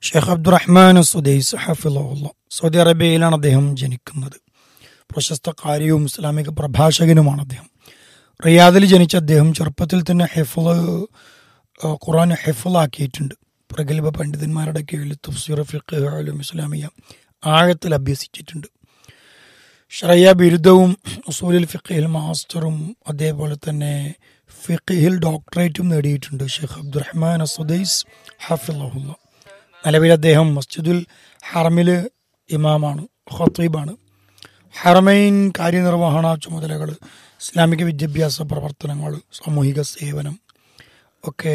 Sheikh Abdurrahman Sudais ഹഫിള്ള Saudi അറേബ്യയിലാണ് അദ്ദേഹം ജനിക്കുന്നത് പ്രശസ്ത കാര്യവും ഇസ്ലാമിക പ്രഭാഷകനുമാണ് അദ്ദേഹം റിയാദിൽ ജനിച്ച അദ്ദേഹം ചെറുപ്പത്തിൽ തന്നെ ഹെഫുള് ഖുറാൻ ഹെഫുളാക്കിയിട്ടുണ്ട് പ്രഗത്ഭ പണ്ഡിതന്മാരുടെ കീഴിൽ തഫ്സീർ ഫിഖ് അലും ഇസ്ലാമിയ ആഴത്തിൽ അഭ്യസിച്ചിട്ടുണ്ട് ഷറയ്യ ബിരുദവും ഉസൂലിൽ ഫിഖിൽ മാസ്റ്ററും അതേപോലെ തന്നെ ഫിഖിൽ ഡോക്ടറേറ്റും നേടിയിട്ടുണ്ട് ഷെയ്ഖ് അബ്ദുറഹ്മാൻ സുദൈസ് ഹഫിള്ള നിലവിൽ അദ്ദേഹം മസ്ജിദുൽ ഹറമിൽ ഇമാമാണ് ഖത്തീബാണ് ഹറമൈൻ കാര്യനിർവഹണ ചുമതലകൾ ഇസ്ലാമിക വിദ്യാഭ്യാസ പ്രവർത്തനങ്ങൾ സാമൂഹിക സേവനം ഒക്കെ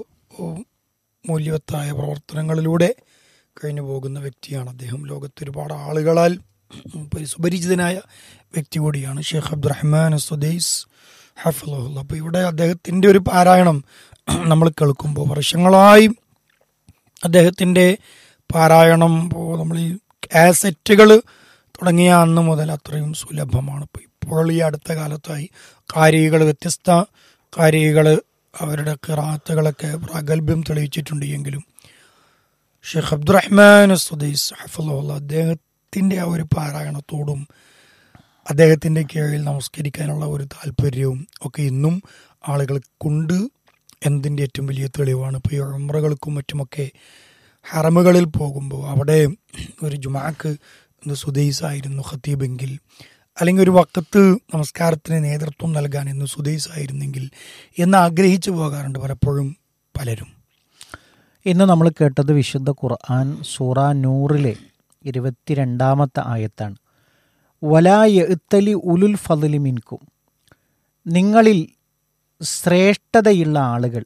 മൂല്യവത്തായ പ്രവർത്തനങ്ങളിലൂടെ കഴിഞ്ഞു പോകുന്ന വ്യക്തിയാണ് അദ്ദേഹം ലോകത്ത് ഒരുപാട് ആളുകളാൽ സുപരിചിതനായ വ്യക്തി കൂടിയാണ് ഷെയ്ഖ് അബ്ദുറഹ്മാൻ സുദൈസ് ഹഫിള്ള അപ്പോൾ ഇവിടെ അദ്ദേഹത്തിൻ്റെ ഒരു പാരായണം നമ്മൾ കേൾക്കുമ്പോൾ വർഷങ്ങളായി അദ്ദേഹത്തിൻ്റെ പാരായണം നമ്മൾ ഈ കാസറ്റുകൾ തുടങ്ങിയ അന്ന് മുതൽ അത്രയും സുലഭമാണ് ഇപ്പോൾ ഇപ്പോൾ ഈ അടുത്ത കാലത്തായി കാരികൾ വ്യത്യസ്ത കാരികൾ അവരുടെ കിറാത്തുകളൊക്കെ പ്രാഗൽഭ്യം തെളിയിച്ചിട്ടുണ്ട് എങ്കിലും ഷെയ്ഖ് അബ്ദുറഹ്മാൻ സുദൈസ് ഹഫുള്ള അദ്ദേഹത്തിൻ്റെ ആ ഒരു പാരായണത്തോടും അദ്ദേഹത്തിൻ്റെ കീഴിൽ നമസ്കരിക്കാനുള്ള ഒരു താല്പര്യവും ഒക്കെ ഇന്നും ആളുകൾക്കുണ്ട് എന്നതിൻ്റെ ഏറ്റവും വലിയ തെളിവാണ് ഇപ്പോൾ ഈ ഉമ്രകൾക്കും മറ്റുമൊക്കെ ഹറമുകളിൽ പോകുമ്പോൾ അവിടെ ഒരു ജുമാക്ക് ഇന്ന് സുദൈസായിരുന്നു ഖത്തീബെങ്കിൽ അല്ലെങ്കിൽ ഒരു വക്കത്ത് നമസ്കാരത്തിന് നേതൃത്വം നൽകാൻ ഇന്ന് സുദൈസായിരുന്നെങ്കിൽ എന്ന് ആഗ്രഹിച്ചു പോകാറുണ്ട് പലപ്പോഴും പലരും ഇന്ന് നമ്മൾ കേട്ടത് വിശുദ്ധ ഖുർആൻ സൂറ നൂറിലെ ഇരുപത്തിരണ്ടാമത്തെ ആയത്താണ് വലായ ഇത്തലി ഉലുൽ ഫതിലി മിൻകും നിങ്ങളിൽ ശ്രേഷ്ഠതയുള്ള ആളുകൾ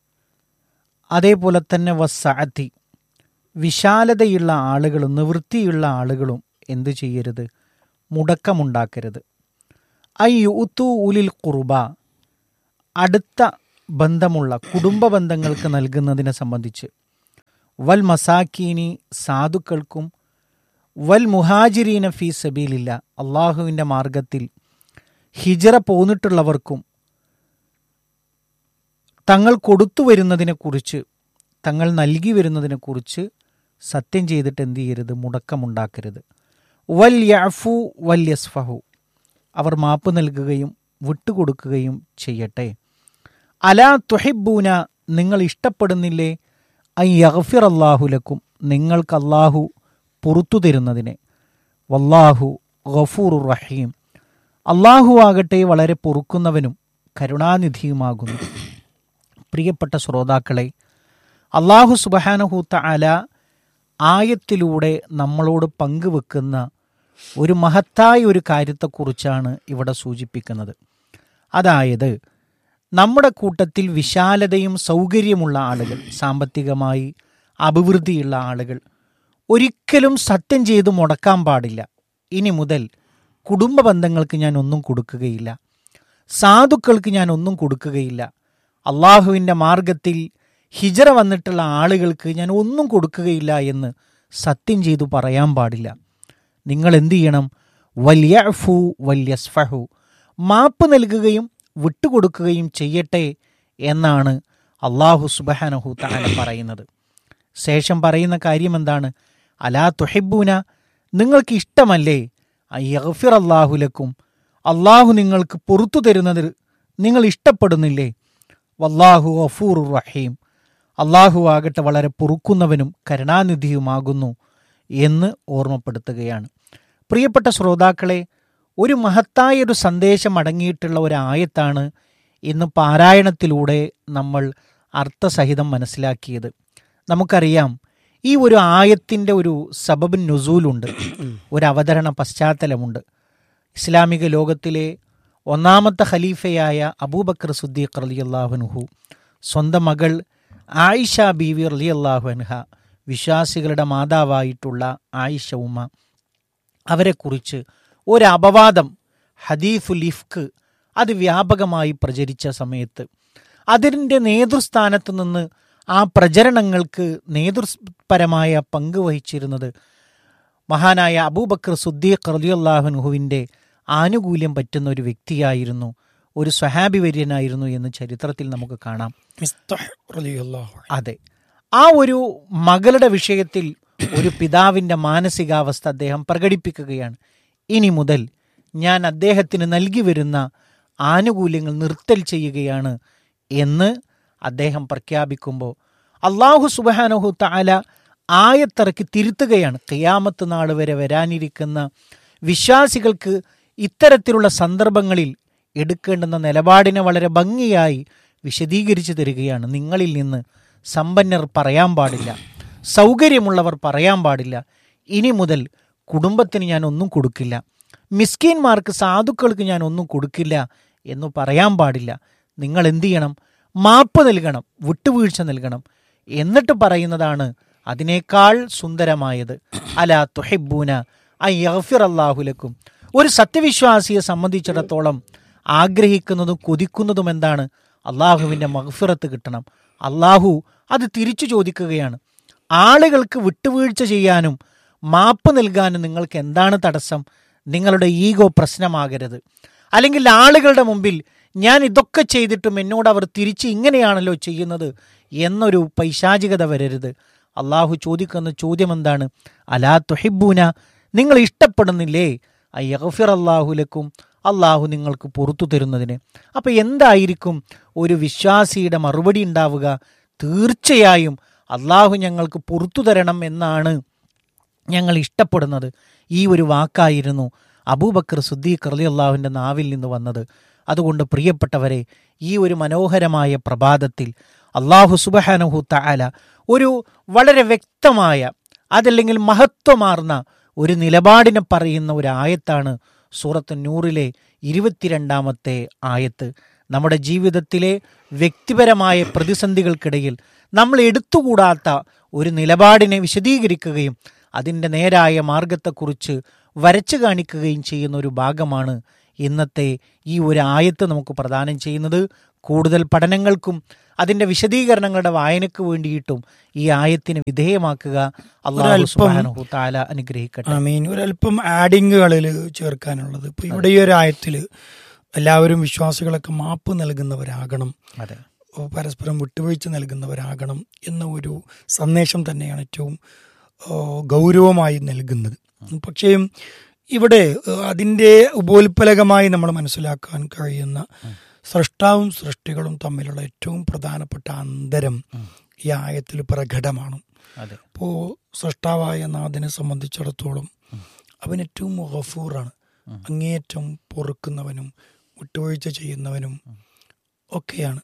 അതേപോലെ തന്നെ വസാത്തി വിശാലതയുള്ള ആളുകളും നിവൃത്തിയുള്ള ആളുകളും എന്തു ചെയ്യരുത് മുടക്കമുണ്ടാക്കരുത് ഐ യുത്തു ഉലിൽ കുർബ അടുത്ത ബന്ധമുള്ള കുടുംബ ബന്ധങ്ങൾക്ക് നൽകുന്നതിനെ സംബന്ധിച്ച് വൽ മസാക്കീനി സാധുക്കൾക്കും വൽ മുഹാജിരീന ഫീ സബീലില്ല അള്ളാഹുവിൻ്റെ മാർഗത്തിൽ ഹിജറ പോന്നിട്ടുള്ളവർക്കും തങ്ങൾ കൊടുത്തു വരുന്നതിനെക്കുറിച്ച് തങ്ങൾ നൽകി വരുന്നതിനെക്കുറിച്ച് സത്യം ചെയ്തിട്ട് എന്ത് ചെയ്യരുത് മുടക്കമുണ്ടാക്കരുത് വൽ യഫു വൽ യസ്ഫഹു അവർ മാപ്പ് നൽകുകയും വിട്ടുകൊടുക്കുകയും ചെയ്യട്ടെ അലാ തുഹിബൂന നിങ്ങൾ ഇഷ്ടപ്പെടുന്നില്ലേ ഐ യഗ്ഫിർ അള്ളാഹുലക്കും നിങ്ങൾക്ക് അള്ളാഹു പുറത്തു തരുന്നതിനെ വല്ലാഹു ഗഫൂർ റഹീം അള്ളാഹു ആകട്ടെ വളരെ പൊറുക്കുന്നവനും കരുണാനിധിയുമാകുന്നു പ്രിയപ്പെട്ട ശ്രോതാക്കളെ അള്ളാഹു സുബഹാനഹൂത്ത അല ആയത്തിലൂടെ നമ്മളോട് പങ്കുവെക്കുന്ന ഒരു മഹത്തായ ഒരു കാര്യത്തെക്കുറിച്ചാണ് ഇവിടെ സൂചിപ്പിക്കുന്നത് അതായത് നമ്മുടെ കൂട്ടത്തിൽ വിശാലതയും സൗകര്യമുള്ള ആളുകൾ സാമ്പത്തികമായി അഭിവൃദ്ധിയുള്ള ആളുകൾ ഒരിക്കലും സത്യം ചെയ്ത് മുടക്കാൻ പാടില്ല ഇനി മുതൽ കുടുംബ ബന്ധങ്ങൾക്ക് ഞാൻ ഒന്നും കൊടുക്കുകയില്ല സാധുക്കൾക്ക് ഞാൻ ഒന്നും കൊടുക്കുകയില്ല അള്ളാഹുവിൻ്റെ മാർഗത്തിൽ ഹിജറ വന്നിട്ടുള്ള ആളുകൾക്ക് ഞാൻ ഒന്നും കൊടുക്കുകയില്ല എന്ന് സത്യം ചെയ്തു പറയാൻ പാടില്ല നിങ്ങൾ എന്തു ചെയ്യണം വല്യഫു വല്യസ്ഫഹു മാപ്പ് നൽകുകയും വിട്ടുകൊടുക്കുകയും ചെയ്യട്ടെ എന്നാണ് അള്ളാഹു സുബഹാനഹു താല പറയുന്നത് ശേഷം പറയുന്ന കാര്യം എന്താണ് അലാ തുഹിബൂന നിങ്ങൾക്ക് ഇഷ്ടമല്ലേ യഗ്ഫിർ അള്ളാഹുലക്കും അള്ളാഹു നിങ്ങൾക്ക് പുറത്തു തരുന്നത് നിങ്ങൾ ഇഷ്ടപ്പെടുന്നില്ലേ വല്ലാഹു അഫൂർ റഹീം അള്ളാഹു ആകട്ടെ വളരെ പൊറുക്കുന്നവനും കരുണാനിധിയുമാകുന്നു എന്ന് ഓർമ്മപ്പെടുത്തുകയാണ് പ്രിയപ്പെട്ട ശ്രോതാക്കളെ ഒരു മഹത്തായ ഒരു സന്ദേശം അടങ്ങിയിട്ടുള്ള ഒരു ആയത്താണ് ഇന്ന് പാരായണത്തിലൂടെ നമ്മൾ അർത്ഥസഹിതം മനസ്സിലാക്കിയത് നമുക്കറിയാം ഈ ഒരു ആയത്തിൻ്റെ ഒരു സബബിൻ നുസൂലുണ്ട് ഒരു അവതരണ പശ്ചാത്തലമുണ്ട് ഇസ്ലാമിക ലോകത്തിലെ ഒന്നാമത്തെ ഖലീഫയായ അബൂബക്കർ സുദ്ദീഖ് റലി അള്ളാഹുനുഹു സ്വന്തം മകൾ ആയിഷ ബീവി റലി അള്ളാഹു അൻഹ വിശ്വാസികളുടെ മാതാവായിട്ടുള്ള ആയിഷ ഉമ്മ അവരെക്കുറിച്ച് ഒരു അപവാദം ഹദീഫുൽ ഇഫ്ക്ക് അത് വ്യാപകമായി പ്രചരിച്ച സമയത്ത് അതിൻ്റെ നേതൃസ്ഥാനത്ത് നിന്ന് ആ പ്രചരണങ്ങൾക്ക് നേതൃപരമായ പങ്ക് വഹിച്ചിരുന്നത് മഹാനായ അബൂബക്കർ സുദ്ദീഖ് റലിയുല്ലാഹുനുഹുവിൻ്റെ ആനുകൂല്യം പറ്റുന്ന ഒരു വ്യക്തിയായിരുന്നു ഒരു സ്വഹാബി വര്യനായിരുന്നു എന്ന് ചരിത്രത്തിൽ നമുക്ക് കാണാം മിസ്തഹ് റളിയല്ലാഹു അൻഹു. അതെ ആ ഒരു മകളുടെ വിഷയത്തിൽ ഒരു പിതാവിൻ്റെ മാനസികാവസ്ഥ അദ്ദേഹം പ്രകടിപ്പിക്കുകയാണ് ഇനി മുതൽ ഞാൻ അദ്ദേഹത്തിന് നൽകി വരുന്ന ആനുകൂല്യങ്ങൾ നിർത്തൽ ചെയ്യുകയാണ് എന്ന് അദ്ദേഹം പ്രഖ്യാപിക്കുമ്പോൾ അള്ളാഹു സുബാനഹു താല ആയത്തിറക്കി തിരുത്തുകയാണ് ഖിയാമത്ത് നാൾ വരെ വരാനിരിക്കുന്ന വിശ്വാസികൾക്ക് ഇത്തരത്തിലുള്ള സന്ദർഭങ്ങളിൽ എടുക്കേണ്ടുന്ന നിലപാടിനെ വളരെ ഭംഗിയായി വിശദീകരിച്ചു തരികയാണ് നിങ്ങളിൽ നിന്ന് സമ്പന്നർ പറയാൻ പാടില്ല സൗകര്യമുള്ളവർ പറയാൻ പാടില്ല ഇനി മുതൽ കുടുംബത്തിന് ഞാൻ ഒന്നും കൊടുക്കില്ല മിസ്കീന്മാർക്ക് സാധുക്കൾക്ക് ഞാൻ ഒന്നും കൊടുക്കില്ല എന്ന് പറയാൻ പാടില്ല നിങ്ങൾ എന്തു ചെയ്യണം മാപ്പ് നൽകണം വിട്ടുവീഴ്ച നൽകണം എന്നിട്ട് പറയുന്നതാണ് അതിനേക്കാൾ സുന്ദരമായത് അല തുഹിബൂന അയ്യഫിർ അള്ളാഹുലക്കും ഒരു സത്യവിശ്വാസിയെ സംബന്ധിച്ചിടത്തോളം ആഗ്രഹിക്കുന്നതും കൊതിക്കുന്നതും എന്താണ് അള്ളാഹുവിൻ്റെ മഹഫിറത്ത് കിട്ടണം അള്ളാഹു അത് തിരിച്ചു ചോദിക്കുകയാണ് ആളുകൾക്ക് വിട്ടുവീഴ്ച ചെയ്യാനും മാപ്പ് നൽകാനും നിങ്ങൾക്ക് എന്താണ് തടസ്സം നിങ്ങളുടെ ഈഗോ പ്രശ്നമാകരുത് അല്ലെങ്കിൽ ആളുകളുടെ മുമ്പിൽ ഞാൻ ഇതൊക്കെ ചെയ്തിട്ടും എന്നോട് അവർ തിരിച്ച് ഇങ്ങനെയാണല്ലോ ചെയ്യുന്നത് എന്നൊരു പൈശാചികത വരരുത് അള്ളാഹു ചോദിക്കുന്ന ചോദ്യം എന്താണ് അലാ തുഹിബൂന നിങ്ങൾ ഇഷ്ടപ്പെടുന്നില്ലേ അയ്യഫിർ അള്ളാഹുലക്കും അള്ളാഹു നിങ്ങൾക്ക് പുറത്തു തരുന്നതിന് അപ്പം എന്തായിരിക്കും ഒരു വിശ്വാസിയുടെ മറുപടി ഉണ്ടാവുക തീർച്ചയായും അള്ളാഹു ഞങ്ങൾക്ക് പുറത്തു തരണം എന്നാണ് ഞങ്ങൾ ഇഷ്ടപ്പെടുന്നത് ഈ ഒരു വാക്കായിരുന്നു അബൂബക്കർ സുദ്ദീഖ് അലി അള്ളാഹുവിൻ്റെ നാവിൽ നിന്ന് വന്നത് അതുകൊണ്ട് പ്രിയപ്പെട്ടവരെ ഈ ഒരു മനോഹരമായ പ്രഭാതത്തിൽ അള്ളാഹു സുബഹാനഹു തആല ഒരു വളരെ വ്യക്തമായ അതല്ലെങ്കിൽ മഹത്വമാർന്ന ഒരു നിലപാടിനെ പറയുന്ന ഒരു ആയത്താണ് സൂറത്ത് നൂറിലെ ഇരുപത്തിരണ്ടാമത്തെ ആയത്ത് നമ്മുടെ ജീവിതത്തിലെ വ്യക്തിപരമായ പ്രതിസന്ധികൾക്കിടയിൽ നമ്മൾ എടുത്തുകൂടാത്ത ഒരു നിലപാടിനെ വിശദീകരിക്കുകയും അതിൻ്റെ നേരായ മാർഗത്തെക്കുറിച്ച് വരച്ചു കാണിക്കുകയും ചെയ്യുന്ന ഒരു ഭാഗമാണ് ഇന്നത്തെ ഈ ഒരു ആയത്ത് നമുക്ക് പ്രദാനം ചെയ്യുന്നത് കൂടുതൽ പഠനങ്ങൾക്കും അതിൻ്റെ വിശദീകരണങ്ങളുടെ വായനയ്ക്ക് വേണ്ടിയിട്ടും ഈ ആയത്തിന് വിധേയമാക്കുക അള്ളാഹു ഒരല്പം- സുബ്ഹാനഹു തആല അനുഗ്രഹിക്കട്ടെ ആമീൻ ഒരല്പം ആഡിങ്ങുകളിൽ ചേർക്കാനുള്ളത് ഇപ്പൊ ഇവിടെ ഈ ഒരു ആയത്തില് എല്ലാവരും വിശ്വാസികളൊക്കെ മാപ്പ് നൽകുന്നവരാകണം അതെ പരസ്പരം വിട്ടുവീഴ്ച നൽകുന്നവരാകണം എന്ന ഒരു സന്ദേശം തന്നെയാണ് ഏറ്റവും ആ, ഗൗരവമായി നൽകുന്നത് പക്ഷേ ഇവിടെ ആ, അതിൻ്റെ ഉപോത്പലകമായി നമ്മൾ മനസ്സിലാക്കാൻ കഴിയുന്ന സൃഷ്ടാവും സൃഷ്ടികളും തമ്മിലുള്ള ഏറ്റവും പ്രധാനപ്പെട്ട അന്തരം ഈ ആയത്തിൽ പ്രകടമാണ് അതെ ഇപ്പോൾ സൃഷ്ടാവായ നാഥനെ സംബന്ധിച്ചിടത്തോളം അവൻ ഏറ്റവും ഗഫൂറാണ് അങ്ങേയറ്റം പൊറുക്കുന്നവനും വിട്ടുവീഴ്ച ചെയ്യുന്നവനും ഒക്കെയാണ്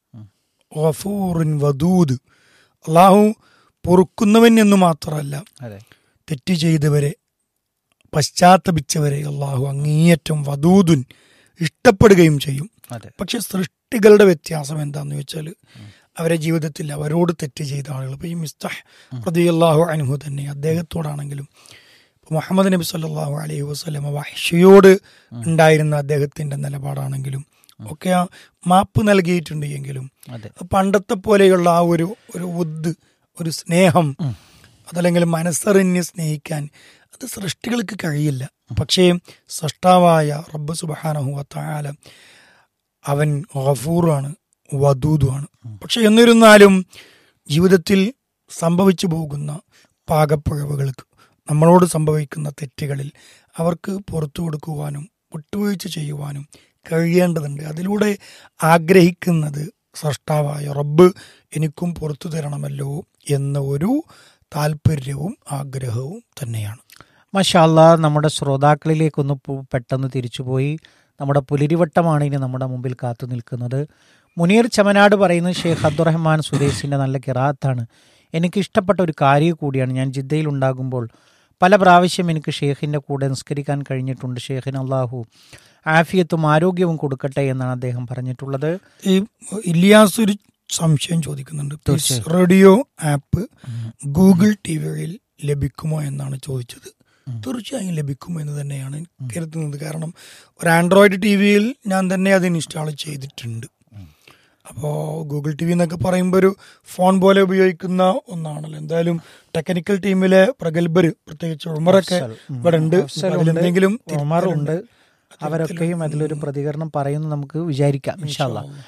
ഗഫൂറിൻ വദൂദ് അള്ളാഹു പൊറുക്കുന്നവൻ എന്ന് മാത്രമല്ല അതെ തെറ്റ് ചെയ്തവരെ പശ്ചാത്തപിച്ചവരെ അള്ളാഹു അങ്ങേയറ്റം വദൂദുൻ ഇഷ്ടപ്പെടുകയും ചെയ്യും അതെ പക്ഷെ സൃഷ്ടികളുടെ വ്യത്യാസം എന്താന്ന് വെച്ചാൽ അവരെ ജീവിതത്തിൽ അവരോട് തെറ്റ് ചെയ്ത ആളുകൾ ഇപ്പൊ ഈ മിസ്തഹ് റളിയല്ലാഹു അൻഹു തന്നെ അദ്ദേഹത്തോടാണെങ്കിലും ഇപ്പൊ മുഹമ്മദ് നബി സല്ലല്ലാഹു അലൈഹി വസല്ലമ വഹ്ഷയോട് ഉണ്ടായിരുന്ന അദ്ദേഹത്തിന്റെ നിലപാടാണെങ്കിലും ഒക്കെ ആ മാപ്പ് നൽകിയിട്ടുണ്ട് എങ്കിലും അതെ പണ്ടത്തെ പോലെയുള്ള ആ ഒരു ഒരു ഉദ് ഒരു സ്നേഹം അതല്ലെങ്കിൽ മനസ്സറിഞ്ഞ് സ്നേഹിക്കാൻ അത് സൃഷ്ടികൾക്ക് കഴിയില്ല പക്ഷേ സൃഷ്ടാവായ റബ്ബ് സുബഹാനഹു താല അവൻ ഗഫൂറാണ് വദൂദുമാണ് പക്ഷെ എന്നിരുന്നാലും ജീവിതത്തിൽ സംഭവിച്ചു പോകുന്ന പാകപ്പിഴവുകൾക്ക് നമ്മളോട് സംഭവിക്കുന്ന തെറ്റുകളിൽ അവർക്ക് പുറത്തു കൊടുക്കുവാനും വിട്ടുവീഴ്ച ചെയ്യുവാനും കഴിയേണ്ടതുണ്ട് അതിലൂടെ ആഗ്രഹിക്കുന്നത് സൃഷ്ടാവായ റബ്ബ് എനിക്കും പുറത്തു തരണമല്ലോ എന്ന ഒരു താല്പര്യവും ആഗ്രഹവും തന്നെയാണ് മഷാല്ല നമ്മുടെ ശ്രോതാക്കളിലേക്കൊന്ന് പു- പെട്ടെന്ന് തിരിച്ചുപോയി നമ്മുടെ പുലരിവട്ടമാണ് ഇനി നമ്മുടെ മുമ്പിൽ കാത്തു നിൽക്കുന്നത് മുനീർ ചമനാട് പറയുന്നത് ഷെയ്ഖ് അബ്ദുറഹ്മാൻ സുരേഷിൻ്റെ നല്ല കിറാത്താണ് എനിക്ക് ഇഷ്ടപ്പെട്ട ഒരു കാര്യം കൂടിയാണ് ഞാൻ ജിദ്ദയിൽ ഉണ്ടാകുമ്പോൾ പല പ്രാവശ്യം എനിക്ക് ഷെയ്ഖിൻ്റെ കൂടെ നിസ്കരിക്കാൻ കഴിഞ്ഞിട്ടുണ്ട് ഷെയ്ഖിന് അള്ളാഹു ആഫിയത്തും ആരോഗ്യവും കൊടുക്കട്ടെ എന്നാണ് അദ്ദേഹം പറഞ്ഞിട്ടുള്ളത് ഈ ഇലിയാസ് ഒരു സംശയം ചോദിക്കുന്നുണ്ട് പീസ് തീർച്ചയായും. റേഡിയോ ആപ്പ് ഗൂഗിൾ ടി വിയിൽ ലഭിക്കുമോ എന്നാണ് ചോദിച്ചത് തീർച്ചയായും ലഭിക്കും എന്ന് തന്നെയാണ് കരുതുന്നത് കാരണം ഒരു ആൻഡ്രോയിഡ് ടി വിയിൽ ഞാൻ തന്നെ അത് ഇൻസ്റ്റാൾ ചെയ്തിട്ടുണ്ട് അപ്പോൾ ഗൂഗിൾ ടി വി എന്നൊക്കെ പറയുമ്പോൾ ഒരു ഫോൺ പോലെ ഉപയോഗിക്കുന്ന ഒന്നാണല്ലോ എന്തായാലും ടെക്നിക്കൽ ടീമിലെ പ്രഗത്ഭർ പ്രത്യേകിച്ച് ഉമറൊക്കെ അഫ്സൽ, ഉം. ഇവിടെ ഉണ്ട് അഫ്സലുണ്ട്, അതിലെന്തെങ്കിലും ഉമറുണ്ട് തിരുത്തലുണ്ട്. അവരൊക്കെയും അതിലൊരു പ്രതികരണം പറയുന്നു നമുക്ക് വിചാരിക്കാം ഇൻഷാല്ല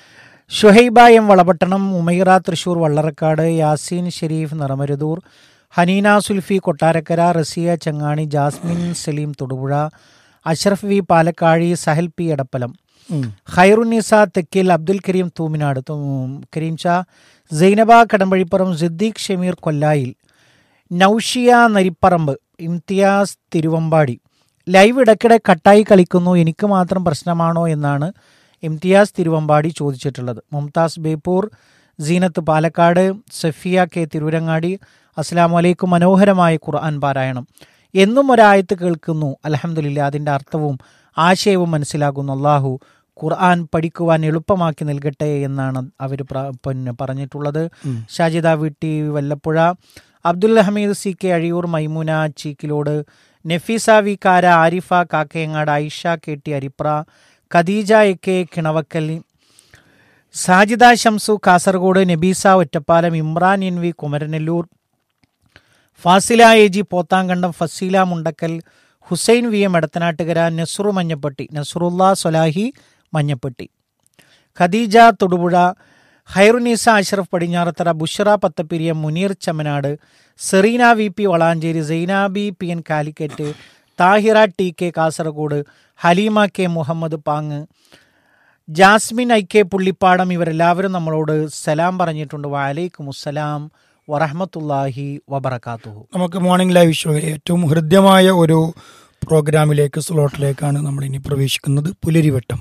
ഷുഹൈബ എം വളപട്ടണം ഉമൈറ തൃശൂർ വള്ളറക്കാട് യാസീൻ ഷെരീഫ് നിറമരുതൂർ ഹനീന സുൽഫി കൊട്ടാരക്കര റസിയ ചങ്ങാണി ജാസ്മിൻ സലീം തൊടുപുഴ അഷ്റഫ് വി പാലക്കാഴി സഹൽ പി എടപ്പലം ഉം. ഖൈറുന്നിസ തെക്കിൽ അബ്ദുൽ കരീം തൂമിനാട് തൂ- കരീം ഷാ സൈനബ കടമ്പഴിപ്പുറം സിദ്ദീഖ് ഷമീർ കൊല്ലായിൽ നൌഷിയ നരിപ്പറമ്പ് ഇംതിയാസ് തിരുവമ്പാടി ലൈവ് ഇടയ്ക്കിടെ കട്ടായി കളിക്കുന്നു എനിക്ക് മാത്രം പ്രശ്നമാണോ എന്നാണ് ഇംതിയാസ് തിരുവമ്പാടി ചോദിച്ചിട്ടുള്ളത് മുംതാസ് ബേപ്പൂർ സീനത്ത് പാലക്കാട് സഫിയ കെ തിരുവരങ്ങാടി അസ്സാം വലൈക്കും മനോഹരമായ ഖുർആൻ പാരായണം എന്നും ഒരായത്ത് കേൾക്കുന്നു അലഹമില്ല അതിൻ്റെ അർത്ഥവും ആശയവും മനസ്സിലാകുന്നു അള്ളാഹു ഖുർആൻ പഠിക്കുവാൻ എളുപ്പമാക്കി നൽകട്ടെ എന്നാണ് അവർ പിന്നെ പറഞ്ഞിട്ടുള്ളത് ഷാജിദ വീട്ടി വല്ലപ്പുഴ അബ്ദുൽ ഹമീദ് സി കെ അഴിയൂർ മൈമുന ചീക്കിലോട് നഫീസ വി കാര ആരിഫ കാക്കയങ്ങാട് ഐഷ കെ ടി അരിപ്ര ഖദീജ എ കെ കിണവക്കൽ സാജിദ ഷംസു കാസർഗോഡ് നബീസ ഒറ്റപ്പാലം ഇമ്രാൻ എൻ വി കുമരനെല്ലൂർ ഫാസില എ ജി പോത്താങ്കണ്ടം ഫസീല മുണ്ടക്കൽ ഹുസൈൻ വി എം എടത്തനാട്ടുകര നസ്രു മഞ്ഞപ്പെട്ടി നസ്രുല്ല സൊലാഹി മഞ്ഞപ്പെട്ടി ഖദീജ തൊടുപുഴ ഹൈറുനീസ അഷ്റഫ് പടിഞ്ഞാറത്തറ ബുഷറ പത്തപ്പിരിയ മുനീർ ചമനാട് സെറീന വി പി വളാഞ്ചേരി സൈനാബി പി എൻ കാലിക്കറ്റ് താഹിറ ടി കെ കാസർഗോഡ് ഹലീമ കെ മുഹമ്മദ് പാങ് ജാസ്മിൻ ഐ കെ പുള്ളിപ്പാടം ഇവരെല്ലാവരും നമ്മളോട് സലാം പറഞ്ഞിട്ടുണ്ട് വലൈക്കും അസ്സലാം വറഹമത്തല്ലാഹി വബർക്കാത്തുഹു നമുക്ക് മോർണിംഗ് ലൈവ് ഷോയിലെ ഏറ്റവും ഹൃദ്യമായ ഒരു പ്രോഗ്രാമിലേക്ക് സ്ലോട്ടിലേക്കാണ് നമ്മൾ ഇനി പ്രവേശിക്കുന്നത് പുലരിവട്ടം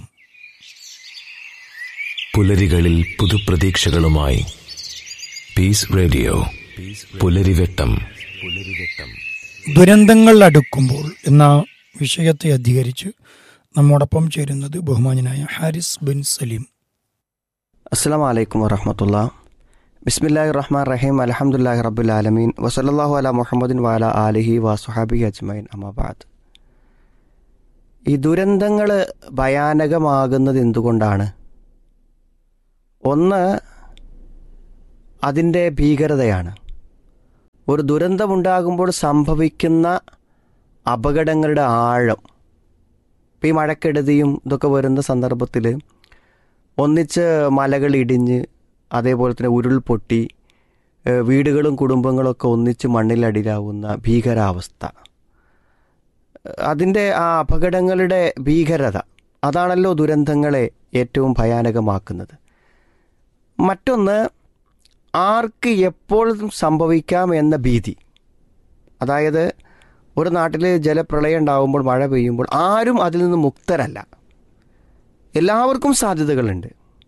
പുലരികളിൽ പുതുപ്രതീക്ഷകളുമായി പീസ് റേഡിയോ പുലരിവെട്ടം പുലരിവെട്ടം ദുരന്തങ്ങൾ അടുക്കുമ്പോൾ എന്ന വിഷയത്തെ അധികരിച്ച് നമ്മോടൊപ്പം ചേരുന്നത് ബഹുമാനായ ഹാരിസ് ബിൻ സലീം അസ്സാം വലൈക്കും വറഹമത്തുള്ള ബിസ്മില്ലാഹി റഹ്മാൻ റഹീം അലഹമുല്ലാഹി റബ്ബുൽ ആലമീൻ വസല്ലാഹു അല മുഹമ്മദിൻ വാല ആലിഹി വസുഹാബി അജ്മൈൻ അമാബാദ് ഈ ദുരന്തങ്ങൾ ഭയാനകമാകുന്നത് എന്തുകൊണ്ടാണ് ഒന്ന് അതിൻ്റെ ഭീകരതയാണ് ഒരു ദുരന്തമുണ്ടാകുമ്പോൾ സംഭവിക്കുന്ന അപകടങ്ങളുടെ ആഴം ഇപ്പം ഈ മഴക്കെടുതിയും ഇതൊക്കെ വരുന്ന സന്ദർഭത്തിൽ ഒന്നിച്ച് മലകൾ ഇടിഞ്ഞ് അതേപോലെ തന്നെ ഉരുൾപൊട്ടി ഏഹ് വീടുകളും കുടുംബങ്ങളൊക്കെ ഒന്നിച്ച് മണ്ണിലടിയിലാവുന്ന ഭീകരാവസ്ഥ അതിൻ്റെ ആ അപകടങ്ങളുടെ ഭീകരത അതാണല്ലോ ദുരന്തങ്ങളെ ഏറ്റവും ഭയാനകമാക്കുന്നത് മറ്റൊന്ന് ആർക്ക് എപ്പോഴും സംഭവിക്കാം എന്ന ഭീതി അതായത് ഒരു നാട്ടിൽ ജലപ്രളയം ഉണ്ടാകുമ്പോൾ മഴ പെയ്യുമ്പോൾ ആരും അതിൽ നിന്ന് മുക്തരല്ല എല്ലാവർക്കും സാധ്യതകളുണ്ട്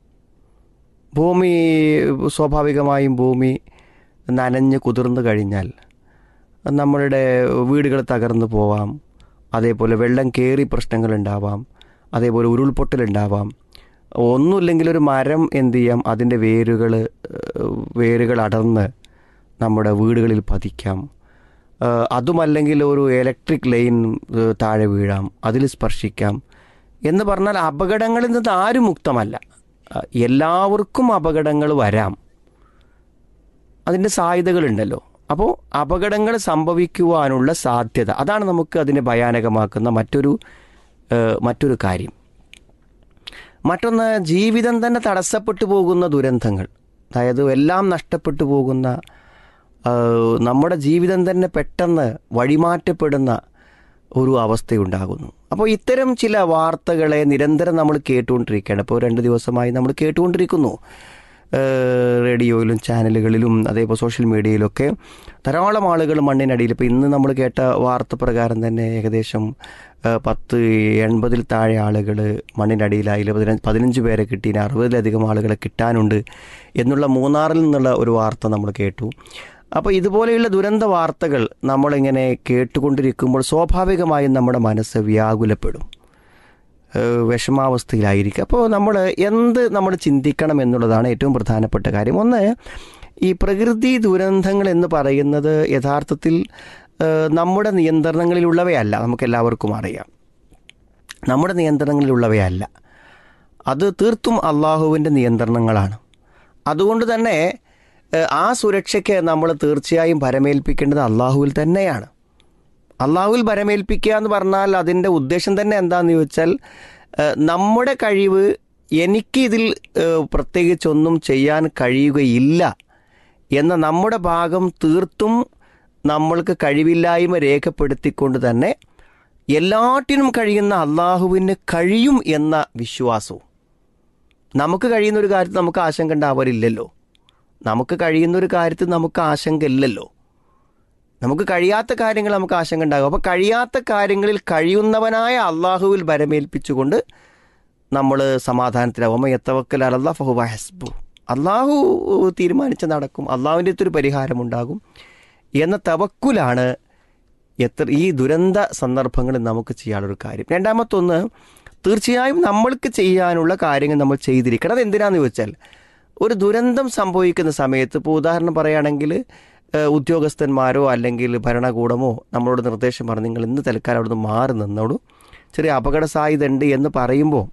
ഭൂമി സ്വാഭാവികമായും ഭൂമി നനഞ്ഞ് കുതിർന്നു കഴിഞ്ഞാൽ നമ്മളുടെ വീടുകൾ തകർന്നു പോവാം അതേപോലെ വെള്ളം കയറി പ്രശ്നങ്ങളുണ്ടാവാം അതേപോലെ ഉരുൾപൊട്ടലുണ്ടാവാം ഒന്നുമില്ലെങ്കിൽ ഒരു മരം എന്ത് ചെയ്യാം അതിൻ്റെ വേരുകൾ വേരുകൾ അടർന്ന് നമ്മുടെ വീടുകളിൽ പതിക്കാം ഏഹ് അതുമല്ലെങ്കിൽ ഒരു ഇലക്ട്രിക് ലൈൻ ഏഹ് താഴെ വീഴാം അതിൽ സ്പർശിക്കാം എന്ന് പറഞ്ഞാൽ അപകടങ്ങളിൽ നിന്ന് ആരും മുക്തമല്ല അഹ് എല്ലാവർക്കും അപകടങ്ങൾ വരാം അതിൻ്റെ സാധ്യതകളുണ്ടല്ലോ അപ്പോൾ അപകടങ്ങൾ സംഭവിക്കുവാനുള്ള സാധ്യത അതാണ് നമുക്ക് അതിനെ ഭയാനകമാക്കുന്ന മറ്റൊരു ഏഹ് മറ്റൊരു കാര്യം മറ്റൊന്ന് ജീവിതം തന്നെ തടസ്സപ്പെട്ടു പോകുന്ന ദുരന്തങ്ങൾ അതായത് എല്ലാം നഷ്ടപ്പെട്ടു പോകുന്ന ഏഹ് നമ്മുടെ ജീവിതം തന്നെ പെട്ടെന്ന് വഴിമാറ്റപ്പെടുന്ന ഒരു അവസ്ഥയുണ്ടാകുന്നു അപ്പോൾ ഇത്തരം ചില വാർത്തകളെ നിരന്തരം നമ്മൾ കേട്ടുകൊണ്ടിരിക്കുകയാണ് ഇപ്പോൾ രണ്ട് ദിവസമായി നമ്മൾ കേട്ടുകൊണ്ടിരിക്കുന്നു ഏഹ് റേഡിയോയിലും ചാനലുകളിലും അതേപോലെ സോഷ്യൽ മീഡിയയിലൊക്കെ ധാരാളം ആളുകൾ മണ്ണിനടിയിൽ ഇപ്പോൾ ഇന്ന് നമ്മൾ കേട്ട വാർത്ത പ്രകാരം തന്നെ ഏകദേശം ഏഹ് പത്ത് എൺപതിൽ താഴെ ആളുകൾ മണ്ണിനടിയിലായി പതിനഞ്ച് പതിനഞ്ച് പേരെ കിട്ടി ഇനി അറുപതിലധികം ആളുകളെ കിട്ടാനുണ്ട് എന്നുള്ള മൂന്നാറിൽ നിന്നുള്ള ഒരു വാർത്ത നമ്മൾ കേട്ടു അപ്പോൾ ഇതുപോലെയുള്ള ദുരന്ത വാർത്തകൾ നമ്മളിങ്ങനെ കേട്ടുകൊണ്ടിരിക്കുമ്പോൾ സ്വാഭാവികമായും നമ്മുടെ മനസ്സ് വ്യാകുലപ്പെടും ഏഹ് വിഷമാവസ്ഥയിലായിരിക്കും അപ്പോൾ നമ്മൾ എന്ത് നമ്മൾ ചിന്തിക്കണം എന്നുള്ളതാണ് ഏറ്റവും പ്രധാനപ്പെട്ട കാര്യം ഒന്ന് ഈ പ്രകൃതി ദുരന്തങ്ങൾ എന്ന് പറയുന്നത് യഥാർത്ഥത്തിൽ ഏഹ് നമ്മുടെ നിയന്ത്രണങ്ങളിലുള്ളവയല്ല നമുക്ക് എല്ലാവർക്കും അറിയാം നമ്മുടെ നിയന്ത്രണങ്ങളിലുള്ളവയല്ല അത് തീർത്തും അള്ളാഹുവിൻ്റെ നിയന്ത്രണങ്ങളാണ് അതുകൊണ്ട് തന്നെ ഏഹ് ആ സുരക്ഷയ്ക്ക് നമ്മൾ തീർച്ചയായും പരമേൽപ്പിക്കേണ്ടത് അള്ളാഹുവിൽ തന്നെയാണ് അള്ളാഹുവിൽ പരമേൽപ്പിക്കുക എന്ന് പറഞ്ഞാൽ അതിൻ്റെ ഉദ്ദേശം തന്നെ എന്താണെന്ന് ചോദിച്ചാൽ ഏഹ് നമ്മുടെ കഴിവ് എനിക്ക് ഇതിൽ ഏഹ്, പ്രത്യേകിച്ചൊന്നും ചെയ്യാൻ കഴിയുകയില്ല എന്ന നമ്മുടെ ഭാഗം തീർത്തും നമ്മൾക്ക് കഴിവില്ലായ്മ രേഖപ്പെടുത്തിക്കൊണ്ട് തന്നെ എല്ലാറ്റിനും കഴിയുന്ന അള്ളാഹുവിന് കഴിയും എന്ന വിശ്വാസവും നമുക്ക് കഴിയുന്ന ഒരു കാര്യത്തിൽ നമുക്ക് ആശങ്ക ഉണ്ടാവാറില്ലല്ലോ നമുക്ക് കഴിയുന്ന ഒരു കാര്യത്തിൽ നമുക്ക് ആശങ്ക ഇല്ലല്ലോ നമുക്ക് കഴിയാത്ത കാര്യങ്ങൾ നമുക്ക് ആശങ്ക ഉണ്ടാകും അപ്പോൾ കഴിയാത്ത കാര്യങ്ങളിൽ കഴിയുന്നവനായ അള്ളാഹുവിൽ ബരമേൽപ്പിച്ചുകൊണ്ട് നമ്മൾ സമാധാനത്തിലാവും എത്തവക്കൽ അല്ലാ ഫഹുബ ഹസ്ബു അള്ളാഹു തീരുമാനിച്ച് നടക്കും അള്ളാഹുവിൻ്റെ അടുത്തൊരു പരിഹാരമുണ്ടാകും എന്ന തവക്കുലാണ് എത്ര ഈ ദുരന്ത സന്ദർഭങ്ങളിൽ നമുക്ക് ചെയ്യാനുള്ളൊരു കാര്യം രണ്ടാമത്തൊന്ന് തീർച്ചയായും നമ്മൾക്ക് ചെയ്യാനുള്ള കാര്യങ്ങൾ നമ്മൾ ചെയ്തിരിക്കണം അത് എന്തിനാന്ന് ചോദിച്ചാൽ ഒരു ദുരന്തം സംഭവിക്കുന്ന സമയത്ത് ഇപ്പോൾ ഉദാഹരണം പറയുകയാണെങ്കിൽ ഏഹ്, ഉദ്യോഗസ്ഥന്മാരോ അല്ലെങ്കിൽ ഭരണകൂടമോ നമ്മളോട് നിർദ്ദേശം പറഞ്ഞു നിങ്ങൾ ഇന്ന് തൽക്കാലം അവിടുന്ന് മാറി നിന്നോളൂ ചെറിയ അപകട സാധ്യത ഉണ്ട് എന്ന് പറയുമ്പോൾ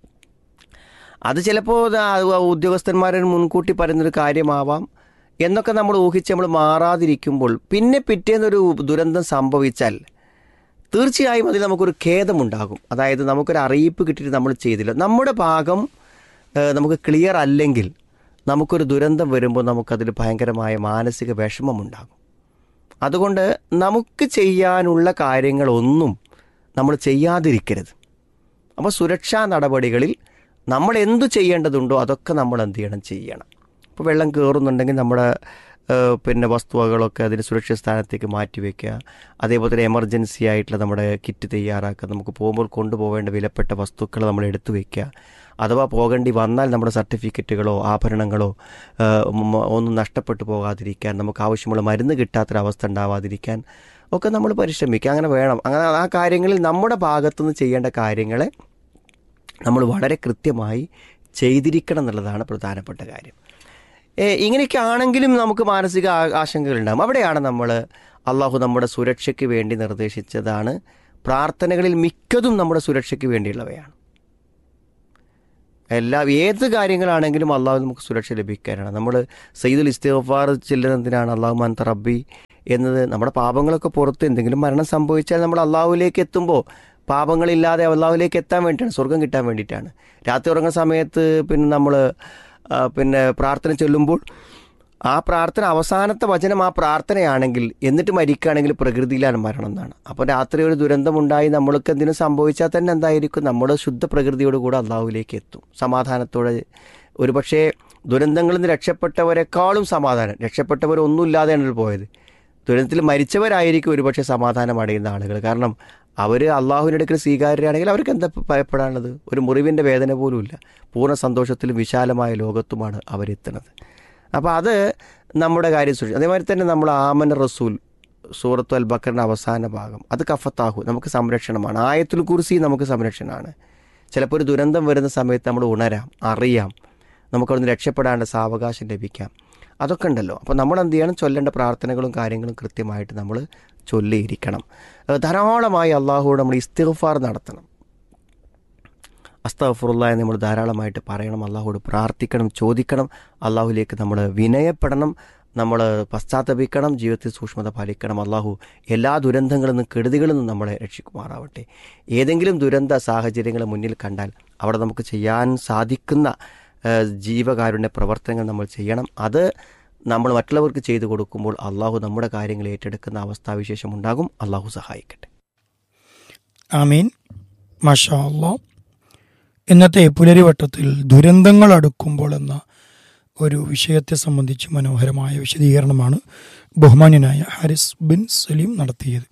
അത് ചിലപ്പോൾ ഉദ്യോഗസ്ഥന്മാരെ മുൻകൂട്ടി പറയുന്നൊരു കാര്യമാവാം എന്നൊക്കെ നമ്മൾ ഊഹിച്ച് നമ്മൾ മാറാതിരിക്കുമ്പോൾ പിന്നെ പിറ്റേന്നൊരു ദുരന്തം സംഭവിച്ചാൽ തീർച്ചയായും അതിൽ നമുക്കൊരു ഖേദമുണ്ടാകും അതായത് നമുക്കൊരു അറിയിപ്പ് കിട്ടിയിട്ട് നമ്മൾ ചെയ്തില്ല നമ്മുടെ ഭാഗം ഏഹ്, നമുക്ക് ക്ലിയർ അല്ലെങ്കിൽ നമുക്കൊരു ദുരന്തം വരുമ്പോൾ നമുക്കതിൽ ഭയങ്കരമായ മാനസിക വിഷമമുണ്ടാകും അതുകൊണ്ട് നമുക്ക് ചെയ്യാനുള്ള കാര്യങ്ങളൊന്നും നമ്മൾ ചെയ്യാതിരിക്കരുത് അപ്പോൾ സുരക്ഷാ നടപടികളിൽ നമ്മൾ എന്തു ചെയ്യേണ്ടതുണ്ടോ അതൊക്കെ നമ്മൾ എന്ത് ചെയ്യണം ചെയ്യണം ഇപ്പോൾ വെള്ളം കയറുന്നുണ്ടെങ്കിൽ നമ്മുടെ ഏഹ്, പിന്നെ വസ്തുവകളൊക്കെ അതിന് സുരക്ഷിത സ്ഥാനത്തേക്ക് മാറ്റി വയ്ക്കുക അതേപോലെ തന്നെ എമർജൻസി ആയിട്ടുള്ള നമ്മുടെ കിറ്റ് തയ്യാറാക്കുക നമുക്ക് പോകുമ്പോൾ കൊണ്ടുപോകേണ്ട വിലപ്പെട്ട വസ്തുക്കൾ നമ്മൾ എടുത്തു വയ്ക്കുക അഥവാ പോകേണ്ടി വന്നാൽ നമ്മുടെ സർട്ടിഫിക്കറ്റുകളോ ആഭരണങ്ങളോ ഏഹ്, മ- ഒന്നും നഷ്ടപ്പെട്ടു പോകാതിരിക്കാൻ നമുക്ക് ആവശ്യമുള്ള മരുന്ന് കിട്ടാത്തൊരവസ്ഥ ഉണ്ടാവാതിരിക്കാൻ ഒക്കെ നമ്മൾ പരിശ്രമിക്കുക അങ്ങനെ വേണം അങ്ങനെ ആ കാര്യങ്ങളിൽ നമ്മുടെ ഭാഗത്തുനിന്ന് ചെയ്യേണ്ട കാര്യങ്ങളെ നമ്മൾ വളരെ കൃത്യമായി ചെയ്തിരിക്കണം എന്നുള്ളതാണ് പ്രധാനപ്പെട്ട കാര്യം ഏ, ഇങ്ങനെയൊക്കെ ആണെങ്കിലും നമുക്ക് മാനസിക ആ- ആശങ്കകളുണ്ടാകും അവിടെയാണ് നമ്മൾ അള്ളാഹു നമ്മുടെ സുരക്ഷയ്ക്ക് വേണ്ടി നിർദ്ദേശിച്ചതാണ് പ്രാർത്ഥനകളിൽ മിക്കതും നമ്മുടെ സുരക്ഷയ്ക്ക് വേണ്ടിയുള്ളവയാണ് എല്ലാ ഏത് കാര്യങ്ങളാണെങ്കിലും അള്ളാഹു നമുക്ക് സുരക്ഷ ലഭിക്കാനാണ് നമ്മൾ സയ്യിദുൽ ഇസ്തിഗ്ഫാർ ചെല്ലുന്നതിനാണ് അള്ളാഹു മന്ത റബ്ബി എന്നത് നമ്മുടെ പാപങ്ങളൊക്കെ പുറത്ത് എന്തെങ്കിലും മരണം സംഭവിച്ചാൽ നമ്മൾ അള്ളാഹുവിലേക്ക് എത്തുമ്പോൾ പാപങ്ങളില്ലാതെ അള്ളാഹുവിലേക്ക് എത്താൻ വേണ്ടിയിട്ടാണ് സ്വർഗം കിട്ടാൻ വേണ്ടിയിട്ടാണ് രാത്രി ഉറങ്ങുന്ന സമയത്ത് പിന്നെ നമ്മൾ പിന്നെ പ്രാർത്ഥന ചൊല്ലുമ്പോൾ ആ പ്രാർത്ഥന അവസാനത്തെ വചനം ആ പ്രാർത്ഥനയാണെങ്കിൽ എന്നിട്ട് മരിക്കുകയാണെങ്കിൽ പ്രകൃതിയിലാണ് മരണം എന്നാണ് അപ്പോൾ രാത്രി ഒരു ദുരന്തമുണ്ടായി നമ്മൾക്ക് എന്തിനും സംഭവിച്ചാൽ തന്നെ എന്തായിരിക്കും നമ്മുടെ ശുദ്ധ പ്രകൃതിയോട് കൂടെ അള്ളാഹുവിലേക്ക് എത്തും സമാധാനത്തോടെ ഒരുപക്ഷേ ദുരന്തങ്ങളിൽ നിന്ന് രക്ഷപ്പെട്ടവരെക്കാളും സമാധാനം രക്ഷപ്പെട്ടവരൊന്നുമില്ലാതെയാണ് പോയത് ദുരന്തത്തിൽ മരിച്ചവരായിരിക്കും ഒരുപക്ഷെ സമാധാനം അടയുന്ന ആളുകൾ കാരണം അവർ അള്ളാഹുവിൻ്റെ അടുക്കൽ സ്വീകാര്യരാണെങ്കിൽ അവർക്ക് എന്താ ഭയപ്പെടാനുള്ളത് ഒരു മുറിവിൻ്റെ വേദന പോലുമില്ല പൂർണ്ണ സന്തോഷത്തിലും വിശാലമായ ലോകത്തുമാണ് അവരെത്തുന്നത് അപ്പോൾ അത് നമ്മുടെ കാര്യം സൂക്ഷിച്ചു അതേമാതിരി തന്നെ നമ്മൾ ആമന റസൂൽ സൂറത്തു അൽ ബക്കറിൻ്റെ അവസാന ഭാഗം അത് കഫത്താഹു നമുക്ക് സംരക്ഷണമാണ് ആയത്തുൽ കുർസി നമുക്ക് സംരക്ഷണമാണ് ചിലപ്പോൾ ഒരു ദുരന്തം വരുന്ന സമയത്ത് നമ്മൾ ഉണരാം അറിയാം നമുക്കവിടുന്ന് രക്ഷപ്പെടാണ്ട് സാവകാശം ലഭിക്കാം അതൊക്കെ ഉണ്ടല്ലോ അപ്പോൾ നമ്മൾ എന്ത് ചെയ്യണം ചൊല്ലേണ്ട പ്രാർത്ഥനകളും കാര്യങ്ങളും കൃത്യമായിട്ട് നമ്മൾ ചൊല്ലിയിരിക്കണം ഏഹ് ധാരാളമായി അള്ളാഹുവോട് നമ്മൾ ഇസ്തിഗ്ഫാർ നടത്തണം അസ്തഫുറുള്ള എന്ന് നമ്മൾ ധാരാളമായിട്ട് പറയണം അള്ളാഹുവോട് പ്രാർത്ഥിക്കണം ചോദിക്കണം അള്ളാഹുലേക്ക് നമ്മൾ വിനയപ്പെടണം നമ്മൾ പശ്ചാത്തപിക്കണം ജീവിതത്തിൽ സൂക്ഷ്മത പാലിക്കണം അള്ളാഹു എല്ലാ ദുരന്തങ്ങളിൽ നിന്നും കെടുതികളിൽ നിന്നും നമ്മളെ രക്ഷിക്കുമാറാവട്ടെ ഏതെങ്കിലും ദുരന്ത സാഹചര്യങ്ങൾ മുന്നിൽ കണ്ടാൽ അവിടെ നമുക്ക് ചെയ്യാൻ സാധിക്കുന്ന ഏഹ്, ജീവകാരുണ്യ പ്രവർത്തനങ്ങൾ നമ്മൾ ചെയ്യണം അത് നമ്മൾ മറ്റുള്ളവർക്ക് ചെയ്തു കൊടുക്കുമ്പോൾ അള്ളാഹു നമ്മുടെ കാര്യങ്ങൾ ഏറ്റെടുക്കുന്ന അവസ്ഥാവിശേഷം ഉണ്ടാകും അള്ളാഹു സഹായിക്കട്ടെ ആമീൻ മാഷാ അല്ലാ ഇന്നത്തെ പുലരിവട്ടത്തിൽ ദുരന്തങ്ങൾ അടുക്കുമ്പോൾ എന്ന ഒരു വിഷയത്തെ സംബന്ധിച്ച് മനോഹരമായ വിശദീകരണമാണ് ബഹുമാന്യനായ ഹാരിസ് ബിൻ സലീം നടത്തിയത്